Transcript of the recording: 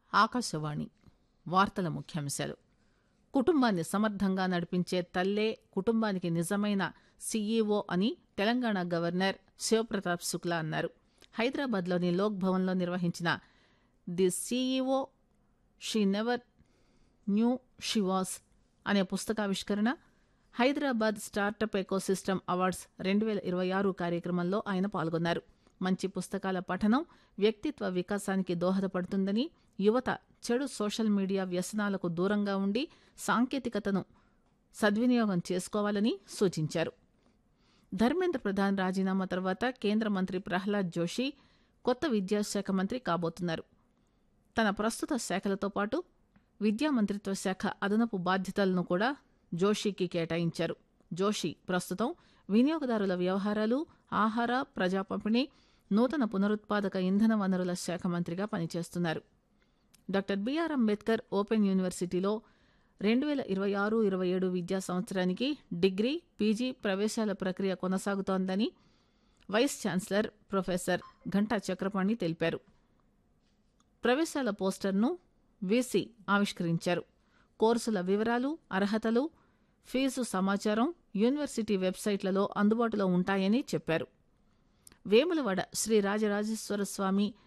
ఆకాశవాణి వార్తల ముఖ్యాంశాలు కుటుంబాన్ని సమర్థంగా నడిపించే తల్లే కుటుంబానికి నిజమైన సీఈఓ అని తెలంగాణ గవర్నర్ శివప్రతాప్ శుక్లా అన్నారు హైదరాబాద్లోని లోక్ భవన్లో నిర్వహించిన the CEO she never knew she was అనే పుస్తకావిష్కరణ హైదరాబాద్ స్టార్టప్ ఎకోసిస్టమ్ అవార్డ్స్ రెండు వేల ఇరవై ఆరు కార్యక్రమంలో ఆయన పాల్గొన్నారు మంచి పుస్తకాల పఠనం వ్యక్తిత్వ వికాసానికి దోహదపడుతుందని యువత చెడు సోషల్ మీడియా వ్యసనాలకు దూరంగా ఉండి సాంకేతికతను సద్వినియోగం చేసుకోవాలని సూచించారు ధర్మేంద్ర ప్రధాన్ రాజీనామా తర్వాత కేంద్ర మంత్రి ప్రహ్లాద్ జోషి కొత్త విద్యాశాఖ మంత్రి కాబోతున్నారు తన ప్రస్తుత శాఖలతో పాటు విద్యా మంత్రిత్వ శాఖ అదనపు బాధ్యతలను కూడా జోషికి కేటాయించారు జోషి ప్రస్తుతం వినియోగదారుల వ్యవహారాలు ఆహార ప్రజా పంపిణీ నూతన పునరుత్పాదక ఇంధన వనరుల శాఖ మంత్రిగా పనిచేస్తున్నారు డాక్టర్ బిఆర్ అంబేద్కర్ ఓపెన్ యూనివర్సిటీలో రెండు వేల ఇరవై ఆరు ఇరవై ఏడు విద్యా సంవత్సరానికి డిగ్రీ పీజీ ప్రవేశాల ప్రక్రియ కొనసాగుతోందని vice chancellor professor Ghanta Chakrapani తెలిపారు ప్రవేశాల పోస్టర్ను వీసీ ఆవిష్కరించారు కోర్సుల వివరాలు అర్హతలు ఫీజు సమాచారం యూనివర్సిటీ వెబ్సైట్లలో అందుబాటులో ఉంటాయని చెప్పారు వేములవాడ శ్రీ రాజరాజేశ్వర స్వామి